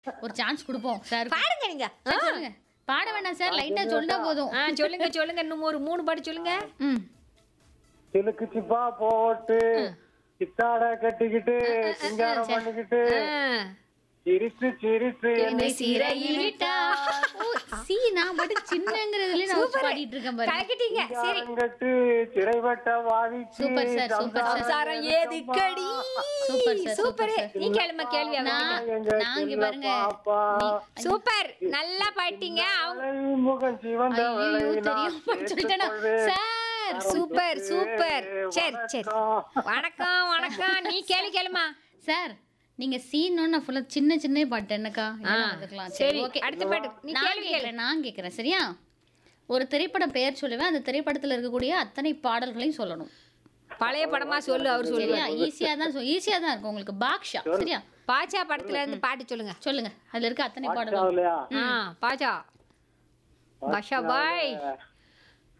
ஒரு சான்ஸ் கொடுப்போம் சார் பாடுங்க நீங்க ஆ. சொல்லுங்க பாட வேண்டாம் சார் லைட்டா சொன்னா போதும் ஆ சொல்லுங்க சொல்லுங்க இன்னும் ஒரு மூணு பாட்டு சொல்லுங்க ம் சிலுக்கு சிப்பா போட்டு சித்தாட கட்டிக்கிட்டு சிங்காரம் பண்ணிக்கிட்டு ஆ. சிரிச்சு சிரிச்சு என்னை சிறையிலிட்டா ஓ, சி நான் பாட்டு சின்னங்கிறதுல நான் வச்சு பாடிட்டு இருக்கேன் பாருங்க கலக்கிட்டீங்க சரி கட்டு சிறைவட்ட வாதிச்சு சூப்பர் சார், சூப்பர் சார். சம்சாரம் ஏதுக்கடி சூப்பர் சார், சூப்பர் சூப்பர் நீ கேளுமா கேள்வி அவங்க நான் எங்க நான் இங்க செல்ல பாருங்க பாப்பா சூப்பர் நல்லா பாட்டீங்க அவங்க மலை முகம் சிவந்த ஐயோ வளை நான் தெரியும் சொல்லிட்டேனா கேட்டுக்கொள்வேன். சார் சூப்பர் சூப்பர் சரி சரி வணக்கம். வணக்கம் வணக்கம் நீ கேள்வி கேளுமா சார் நீங்க சீனோன்னு நான் ஃபுல்லா சின்ன சின்ன பாட்டு என்னக்கா ஆ, இதெல்லாம் வந்துக்கலாம் சரி, சரி ஓகே அடுத்த பாட்டு. நீ நான் கேள்வி கேளு. கேக்குறேன் நான் கேக்குறேன் சரியா ஒரு திரைப்படம் பெயர் சொல்லுவேன் அந்த திரைப்படத்துல இருக்கக்கூடிய அத்தனை பாடல்களையும் சொல்லணும் பழைய படமா சொல்லு அவர் சொல்லு சரியா ஈஸியா தான் ஈஸியா தான் இருக்கும் உங்களுக்கு பாக்ஷா சரியா பாச்சா படத்துல இருந்து பாட்டு சொல்லுங்க சொல்லுங்க அதுல இருக்க அத்தனை பாடல்கள் இல்லையா ஆ பாச்சா பாஷா பாய்